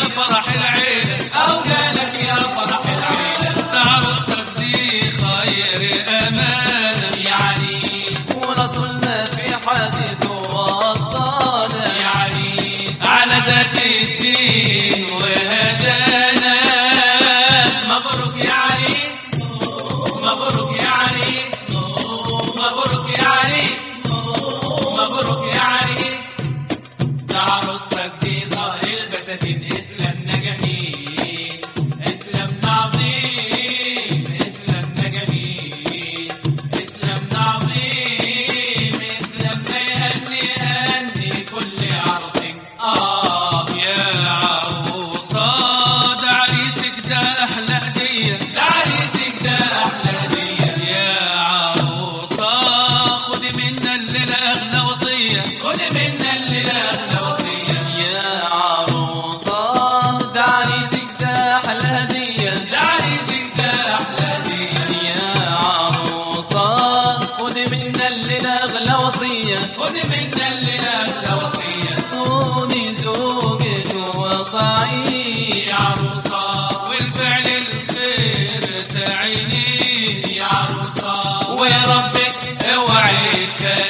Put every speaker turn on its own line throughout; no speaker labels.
فرح العيلة
أو قالك يا فرح العيلة
ده عروستك دي خير أمانة
يا عريس
ورسولنا في حديث وصانا
يا عريس
على ذات الدين وهدانا
مبروك يا عريس مبروك يا عريس مبروك يا عريس مبروك يا عريس ده عروستك دي ظهر البساتين اسلامنا جميل اسلامنا عظيم اسلامنا جميل اسلامنا عظيم اسلامنا يهني يهني كل عروسك اه
يا عروسة ده عريسك ده أحلى هدية
ده عريسك ده احلى هديه
يا عروسة خدي منا الليلة أغلى وصية
خد منا الليله اغلى وصيه
يا عروسة ده عريسك ده أحلى هدية
ده عريسك ده احلى هديه
يا عروسة خد منا الليلة أغلى وصية
خد منا الليله اغلى وصيه
صوني زوجك وطعي
يا عروسه
والفعل الخير تعيني
يا عروسه
وربك اوعي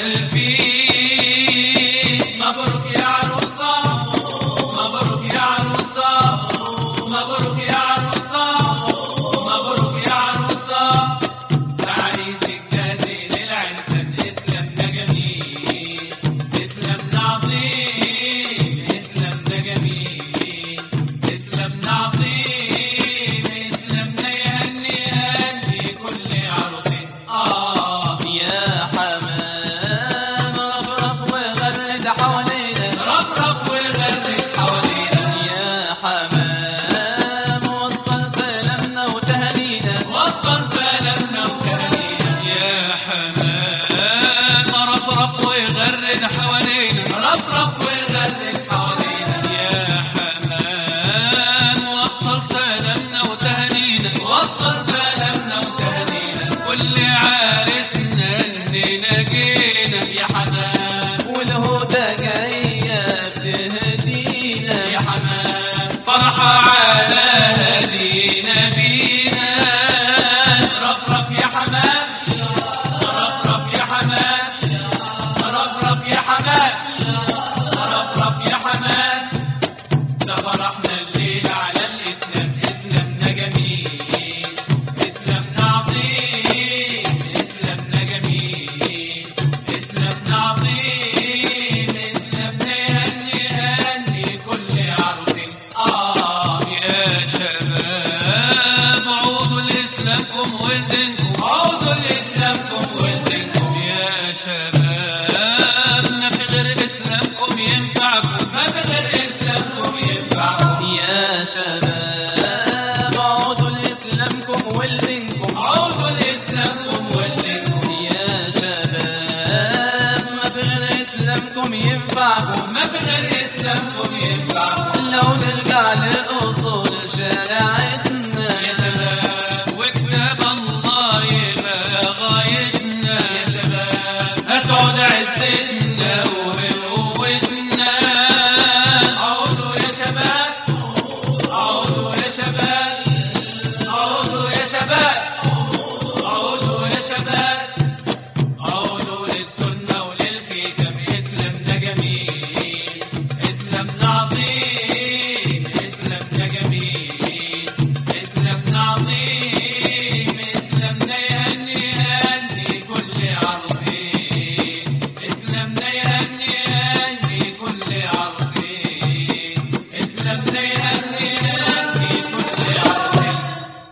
تخلفي
مبروك يا عروسه مبروك يا عروسه مبروك يا عروسه مبروك يا عروسه ده عريسك ده زين العنسان اسلامنا جميل اسلامنا عظيم اسلامنا جميل اسلامنا عظيم اسلامنا يهني يهني كل عروسين اه
يا حمام رفرف وغرد حوالينا
رفرف وغرد حوالينا
يا حمام وصل سلامنا وتهانينا
وصل سلامنا وتهانينا
يا حمام رفرف ويغرد حوالينا
رفرف وغرد حوالينا
يا حمام وصل سلامنا وتهانينا
وصل سلامنا وتهانينا
كل عارسنا اننا جينا
يا حمام
والهدى جاية بتهدينا
يا حمام
فرحة على هدينا بينا
رفرف يا حمام رفرف يا حمام رفرف يا حمام رفرف يا حمام ده فرحنا الليلة على الإسلام إسلامنا جميل إسلامنا عظيم إسلامنا جميل إسلامنا عظيم إسلامنا يهني يهني كل عروسين آه
يا شباب عودوا لإسلامكم ودينكم
عودوا لإسلامكم ولدينكم
يا شباب ما في غير إسلامكم ينفعكم
ما في غير إسلامكم ينفعكم
يا شباب عودوا لإسلامكم ولدينكم
عودوا لإسلامكم ولدينكم
يا شباب ما في غير إسلامكم ينفعكم
ما في غير إسلامكم ينفعكم
لو نرجع لأصول شريعتنا
يا شباب
وكتاب الله يبقى غايتنا
يا شباب
هتعود عزتنا وقوتنا
عودوا يا شباب عودوا يا شباب عودوا يا شباب عودوا يا شباب عودوا للسنة وللحكم إسلامنا جميل إسلامنا عظيم إسلامنا جميل إسلامنا عظيم إسلامنا يهني يهني كل عروسين إسلامنا يهني يهني كل عروسين إسلامنا يهني